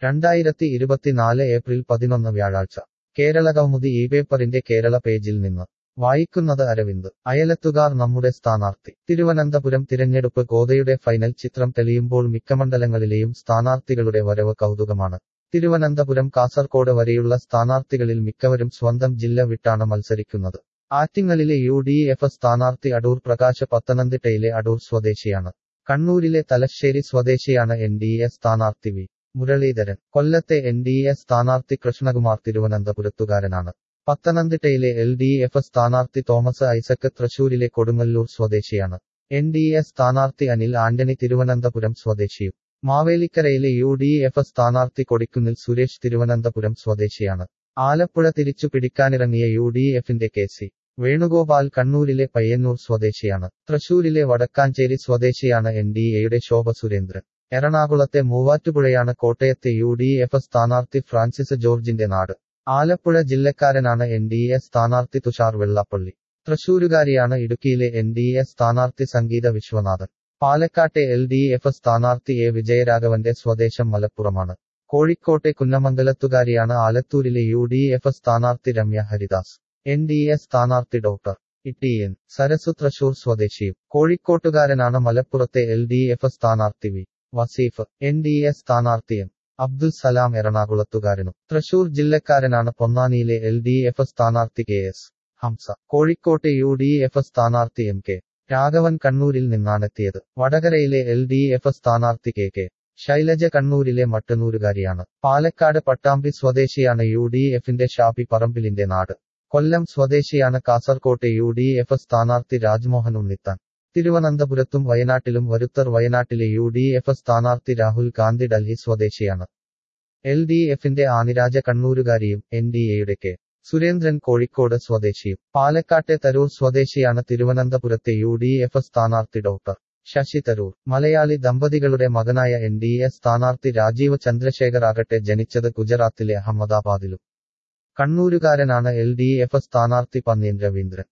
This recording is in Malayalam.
രണ്ടായിരത്തി ഇരുപത്തിനാല് ഏപ്രിൽ പതിനൊന്ന് വ്യാഴാഴ്ച കേരള കൗമുദി ഈ പേപ്പറിന്റെ കേരള പേജിൽ നിന്ന് വായിക്കുന്നത് അരവിന്ദ് അയലത്തുകാർ നമ്മുടെ സ്ഥാനാർത്ഥി തിരുവനന്തപുരം തിരഞ്ഞെടുപ്പ് ഗോതയുടെ ഫൈനൽ ചിത്രം തെളിയുമ്പോൾ മിക്ക മണ്ഡലങ്ങളിലെയും സ്ഥാനാർത്ഥികളുടെ വരവ് കൗതുകമാണ് തിരുവനന്തപുരം കാസർകോട് വരെയുള്ള സ്ഥാനാർത്ഥികളിൽ മിക്കവരും സ്വന്തം ജില്ല വിട്ടാണ് മത്സരിക്കുന്നത് ആറ്റിങ്ങലിലെ യു ഡി എഫ് സ്ഥാനാർത്ഥി അടൂർ പ്രകാശ് പത്തനംതിട്ടയിലെ അടൂർ സ്വദേശിയാണ് കണ്ണൂരിലെ തലശ്ശേരി സ്വദേശിയാണ് എൻ ഡി എ സ്ഥാനാർത്ഥി വി മുരളീധരൻ കൊല്ലത്തെ എൻ ഡി എ സ്ഥാനാർത്ഥി കൃഷ്ണകുമാർ തിരുവനന്തപുരത്തുകാരനാണ് പത്തനംതിട്ടയിലെ എൽ ഡി എഫ് സ്ഥാനാർത്ഥി തോമസ് ഐസക് തൃശൂരിലെ കൊടുങ്ങല്ലൂർ സ്വദേശിയാണ് എൻ ഡി എ സ്ഥാനാർത്ഥി അനിൽ ആന്റണി തിരുവനന്തപുരം സ്വദേശിയും മാവേലിക്കരയിലെ യു ഡി എഫ് സ്ഥാനാർത്ഥി കൊടിക്കുന്നിൽ സുരേഷ് തിരുവനന്തപുരം സ്വദേശിയാണ് ആലപ്പുഴ തിരിച്ചു പിടിക്കാനിറങ്ങിയ യു ഡി എഫിന്റെ കെ സി വേണുഗോപാൽ കണ്ണൂരിലെ പയ്യന്നൂർ സ്വദേശിയാണ് തൃശൂരിലെ വടക്കാഞ്ചേരി സ്വദേശിയാണ് എൻ ഡി എയുടെ ശോഭ സുരേന്ദ്രൻ എറണാകുളത്തെ മൂവാറ്റുപുഴയാണ് കോട്ടയത്തെ യു ഡി എഫ് സ്ഥാനാർത്ഥി ഫ്രാൻസിസ് ജോർജിന്റെ നാട് ആലപ്പുഴ ജില്ലക്കാരനാണ് എൻ ഡി എ സ്ഥാനാർത്ഥി തുഷാർ വെള്ളാപ്പള്ളി തൃശൂരുകാരിയാണ് ഇടുക്കിയിലെ എൻ ഡി എ സ്ഥാനാർത്ഥി സംഗീത വിശ്വനാഥൻ പാലക്കാട്ടെ എൽ ഡി എഫ് സ്ഥാനാർത്ഥി എ വിജയരാഘവന്റെ സ്വദേശം മലപ്പുറമാണ് കോഴിക്കോട്ടെ കുന്നമംഗലത്തുകാരിയാണ് ആലത്തൂരിലെ യു ഡി എഫ് സ്ഥാനാർത്ഥി Ramya Haridas N D A സ്ഥാനാർത്ഥി doctor E N Sarasu Thrissur സ്വദേശിയും കോഴിക്കോട്ടുകാരനാണ് മലപ്പുറത്തെ എൽ ഡി എഫ് സ്ഥാനാർത്ഥി V Vaseef N D A സ്ഥാനാർത്ഥി എം അബ്ദുൽ സലാം എറണാകുളത്തുകാരനും തൃശൂർ ജില്ലക്കാരനാണ് പൊന്നാനിയിലെ എൽ ഡി എഫ് സ്ഥാനാർത്ഥി കെ എസ് ഹംസ കോഴിക്കോട്ടെ യു ഡി എഫ് സ്ഥാനാർത്ഥി എം കെ രാഘവൻ കണ്ണൂരിൽ നിന്നാണെത്തിയത് വടകരയിലെ എൽ ഡി എഫ് സ്ഥാനാർത്ഥി കെ കെ ശൈലജ കണ്ണൂരിലെ മട്ടന്നൂരുകാരിയാണ് പാലക്കാട് പട്ടാമ്പി സ്വദേശിയാണ് യു ഡി എഫിന്റെ ഷാപ്പി പറമ്പിലിന്റെ നാട് കൊല്ലം സ്വദേശിയാണ് കാസർകോട്ടെ യു ഡി എഫ് സ്ഥാനാർത്ഥി രാജ്മോഹൻ ഉണ്ണിത്താൻ തിരുവനന്തപുരത്തും വയനാട്ടിലും വരുത്തർ വയനാട്ടിലെ യു ഡി എഫ് സ്ഥാനാർത്ഥി രാഹുൽ ഗാന്ധി ഡൽഹി സ്വദേശിയാണ് എൽ ഡി എഫിന്റെ ആനിരാജ കണ്ണൂരുകാരിയും എൻ ഡി എയുടെ കെ സുരേന്ദ്രൻ കോഴിക്കോട് സ്വദേശിയും പാലക്കാട്ടെ തരൂർ സ്വദേശിയാണ് തിരുവനന്തപുരത്തെ യു ഡി എഫ് സ്ഥാനാർത്ഥി ഡോക്ടർ ശശി തരൂർ മലയാളി ദമ്പതികളുടെ മകനായ എൻ ഡി എ സ്ഥാനാർത്ഥി രാജീവ് ചന്ദ്രശേഖർ ആകട്ടെ ജനിച്ചത് ഗുജറാത്തിലെ അഹമ്മദാബാദിലും കണ്ണൂരുകാരനാണ് എൽ ഡി എഫ് സ്ഥാനാർത്ഥി പന്നീൻ രവീന്ദ്രൻ